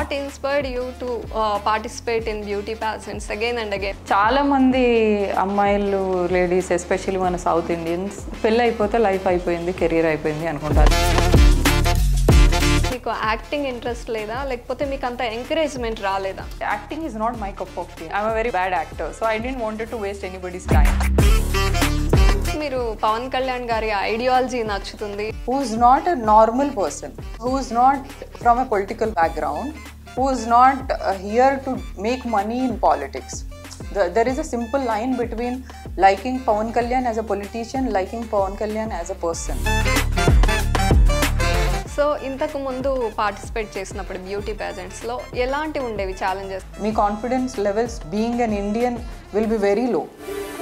What inspired you to participate in beauty pageants again and again చాలా మంది అమ్మాయిలు ladies especially మన south Indians పెళ్ళి అయిపోతే లైఫ్ అయిపోయింది కెరీర్ అయిపోయింది అనుకుంటారు మీకు యాక్టింగ్ ఇంట్రెస్ట్ లేదా లేకపోతే మీకు అంత ఎంకరేజ్మెంట్ రాలేదా acting is not my cup of tea I'm very bad actor so I didn't wanted to waste anybody's time మీరు పవన్ కళ్యాణ్ గారి ఐడియాలజీ నచ్చుతుంది who's not a normal person, who's not from a political background, who's not uh, here to make money in politics. The, there is a simple line between liking Pawan Kalyan as a politician, liking Pawan Kalyan as a person. So ఇంతకు ముందు participate చేసినప్పుడు beauty ప్యాజెంట్స్లో ఎలాంటి ఉండేవి challenges My confidence levels being an Indian will be very low.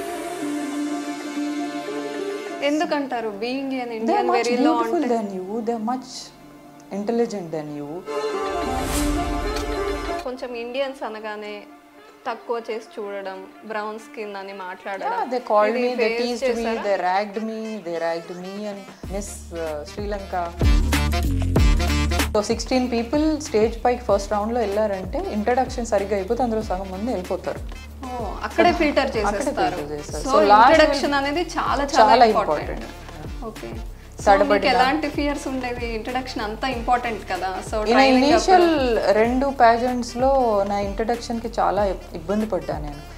ఎందుకంటారు being an They're Indian much very low beautiful అంటే than you, they're much intelligent than you. కొంచెం Indians అనగానే తక్కువ చేసి చూడడం బ్రౌన్ స్కిన్ అని మాట్లాడడం Yeah, they called ఇది me, they face teased me, చేశారా? they ragged me, they ragged me and Miss uh, Sri Lanka. So sixteen people stage పైకి ఫస్ట్ రౌండ్లో వెళ్ళారంటే ఇంట్రడక్షన్ సరిగ్గా అయిపోతే అందులో సగం మంది వెళ్ళిపోతారు ఓ, అక్కడే ఫిల్టర్ అక్కడే చేసేస్తారు filter చేస్తారు. సో So last ఇంట్రడక్షన్ అనేది చాలా చాలా చాలా ఇంపార్టెంట్ important. ఓకే తడబడిన- ఎలాంటి ఫియర్స్ ఉండేవి ఇంట్రడక్షన్ అంతా ఇంపార్టెంట్ కదా సో ఇనిషియల్ రెండు pageants లో నా ఇంట్రడక్షన్కి చాలా ఇబ్బంది పడ్డా నేను